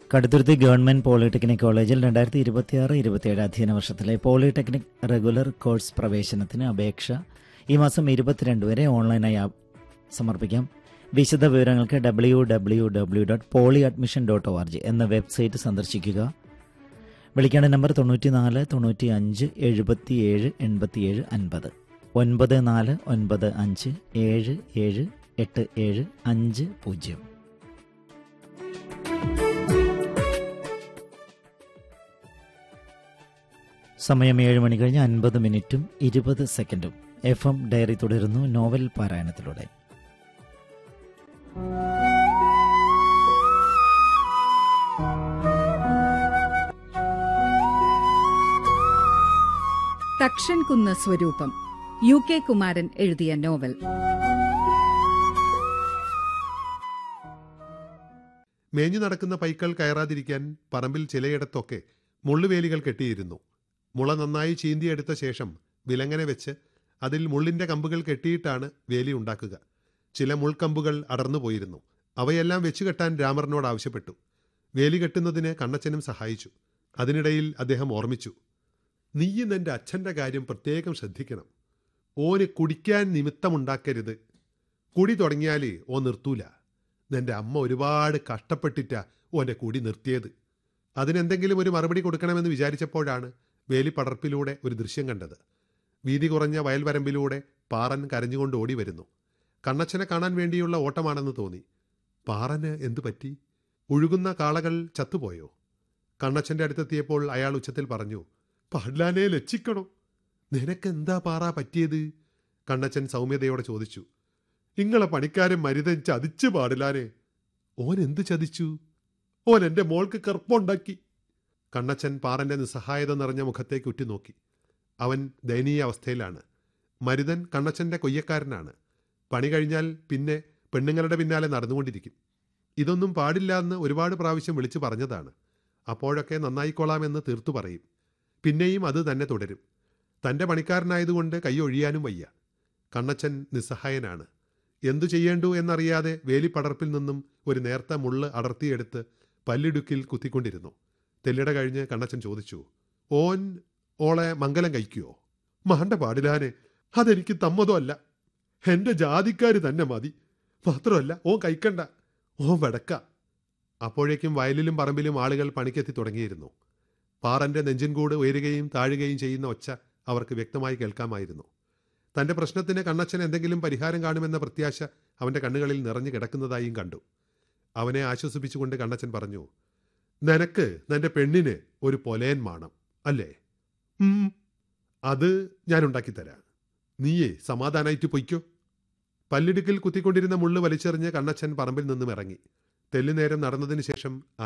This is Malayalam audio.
കടുത്തുരുത്തി ഗവൺമെന്റ് പോളിടെക്നിക് കോളേജിൽ രണ്ടായിരത്തി ഇരുപത്തിയാറ് ഇരുപത്തിയേഴ് അധ്യയന വർഷത്തിലെ പോളിടെക്നിക് റെഗുലർ കോഴ്സ് പ്രവേശനത്തിന് അപേക്ഷ ഈ മാസം ഇരുപത്തിരണ്ട് വരെ ഓൺലൈനായി ആ- സമർപ്പിക്കാം വിശദ വിവരങ്ങൾക്ക് W W W dot poly admission dot O R G എന്ന വെബ്സൈറ്റ് സന്ദർശിക്കുക വിളിക്കേണ്ട നമ്പർ തൊണ്ണൂറ്റിനാല് തൊണ്ണൂറ്റി അഞ്ച് എഴുപത്തിയേഴ് എൺപത്തിയേഴ് അൻപത് ഒൻപത് നാല് ഒൻപത് അഞ്ച് ഏഴ് ഏഴ് എട്ട് ഏഴ് അഞ്ച് പൂജ്യം സമയം ഏഴ് മണി കഴിഞ്ഞ് അൻപത് മിനിറ്റും ഇരുപത് സെക്കൻഡും എഫ് എം ഡയറി തുടരുന്നു നോവൽ പാരായണത്തിലൂടെ Thakshankunnu Swaroopam U K Kumaran എഴുതിയ നോവൽ മേഞ്ഞു നടക്കുന്ന പൈക്കൾ കയറാതിരിക്കാൻ പറമ്പിൽ ചിലയിടത്തൊക്കെ മുള്ളുവേലികൾ കെട്ടിയിരുന്നു മുള നന്നായി ചീന്തിയെടുത്ത ശേഷം വിലങ്ങനെ വെച്ച് അതിൽ മുള്ളിന്റെ കമ്പുകൾ കെട്ടിയിട്ടാണ് വേലി ഉണ്ടാക്കുക ചില മുൾക്കമ്പുകൾ അടർന്നു പോയിരുന്നു അവയെല്ലാം വെച്ചു കെട്ടാൻ രാമറിനോട് ആവശ്യപ്പെട്ടു വേലി കെട്ടുന്നതിന് കണ്ണച്ചനും സഹായിച്ചു അതിനിടയിൽ അദ്ദേഹം ഓർമ്മിച്ചു നീയും നിന്റെ അച്ഛന്റെ കാര്യം പ്രത്യേകം ശ്രദ്ധിക്കണം ഓന് കുടിക്കാൻ നിമിത്തമുണ്ടാക്കരുത് കുടി തുടങ്ങിയാലേ ഓ നിർത്തൂല നിന്റെ അമ്മ ഒരുപാട് കഷ്ടപ്പെട്ടിട്ടാ ഓന്റെ കുടി നിർത്തിയത് അതിനെന്തെങ്കിലും ഒരു മറുപടി കൊടുക്കണമെന്ന് വിചാരിച്ചപ്പോഴാണ് വേലിപ്പടർപ്പിലൂടെ ഒരു ദൃശ്യം കണ്ടത് വീതി കുറഞ്ഞ വയൽവരമ്പിലൂടെ പാറൻ കരഞ്ഞുകൊണ്ട് ഓടി വരുന്നു കണ്ണച്ചനെ കാണാൻ വേണ്ടിയുള്ള ഓട്ടമാണെന്ന് തോന്നി പാറന് എന്തു പറ്റി ഒഴുകുന്ന കാളകൾ ചത്തുപോയോ കണ്ണച്ചന്റെ അടുത്തെത്തിയപ്പോൾ അയാൾ ഉച്ചത്തിൽ പറഞ്ഞു പാടില്ലാനെ ലച്ചിക്കണോ നിനക്കെന്താ പാറ പറ്റിയത് കണ്ണച്ചൻ സൗമ്യതയോടെ ചോദിച്ചു ഇങ്ങളെ പണിക്കാരൻ മരുതൻ ചതിച്ചു പാടില്ലാനെ ഓൻ എന്ത് ചതിച്ചു ഓൻ എന്റെ മോൾക്ക് കറുപ്പുണ്ടാക്കി കണ്ണച്ചൻ പാറന്റെ നിസ്സഹായത നിറഞ്ഞ മുഖത്തേക്ക് ഉറ്റുനോക്കി അവൻ ദയനീയ അവസ്ഥയിലാണ് മരുതൻ കണ്ണച്ചന്റെ കൊയ്യക്കാരനാണ് പണി കഴിഞ്ഞാൽ പിന്നെ പെണ്ണുങ്ങളുടെ പിന്നാലെ നടന്നുകൊണ്ടിരിക്കും ഇതൊന്നും പാടില്ല എന്ന് ഒരുപാട് പ്രാവശ്യം വിളിച്ചു പറഞ്ഞതാണ് അപ്പോഴൊക്കെ നന്നായിക്കൊള്ളാമെന്ന് തീർത്തു പറയും പിന്നെയും അത് തന്നെ തുടരും തന്റെ പണിക്കാരനായതുകൊണ്ട് കൈയൊഴിയാനും വയ്യ കണ്ണച്ചൻ നിസ്സഹായനാണ് എന്തു ചെയ്യേണ്ടു എന്നറിയാതെ വേലിപ്പടർപ്പിൽ നിന്നും ഒരു നേർത്ത മുള്ള് അടർത്തിയെടുത്ത് പല്ലിടുക്കിൽ കുത്തിക്കൊണ്ടിരുന്നു തെല്ലിട കഴിഞ്ഞ് കണ്ണച്ചൻ ചോദിച്ചു ഓൻ ഓളെ മംഗലം കഴിക്കുവോ മാണ്ട പാടില്ലാനെ അതെനിക്ക് തമ്മതോ അല്ല എന്റെ ജാതിക്കാര് തന്നെ മതി മാത്രമല്ല ഓൻ കഴിക്കണ്ട ഓൻ വെടക്ക അപ്പോഴേക്കും വയലിലും പറമ്പിലും ആളുകൾ പണിക്കെത്തി തുടങ്ങിയിരുന്നു പാറന്റെ നെഞ്ചിൻകൂട് ഉയരുകയും താഴുകയും ചെയ്യുന്ന ഒച്ച അവർക്ക് വ്യക്തമായി കേൾക്കാമായിരുന്നു തന്റെ പ്രശ്നത്തിന് കണ്ണച്ചൻ എന്തെങ്കിലും പരിഹാരം കാണുമെന്ന പ്രത്യാശ അവന്റെ കണ്ണുകളിൽ നിറഞ്ഞു കിടക്കുന്നതായും കണ്ടു അവനെ ആശ്വസിപ്പിച്ചുകൊണ്ട് കണ്ണച്ചൻ പറഞ്ഞു നിനക്ക് നിന്റെ പെണ്ണിന് ഒരു പൊലയൻ മാണം അല്ലേ ഉം, അത് ഞാൻ ഉണ്ടാക്കിത്തരാം നീയേ സമാധാനായിട്ട് പൊയ്ക്കോ പല്ലിടുക്കിൽ കുത്തിക്കൊണ്ടിരുന്ന മുള്ളു വലിച്ചെറിഞ്ഞ് കണ്ണച്ചൻ പറമ്പിൽ നിന്നും ഇറങ്ങി തെല്ലുനേരം നടന്നതിന് ശേഷം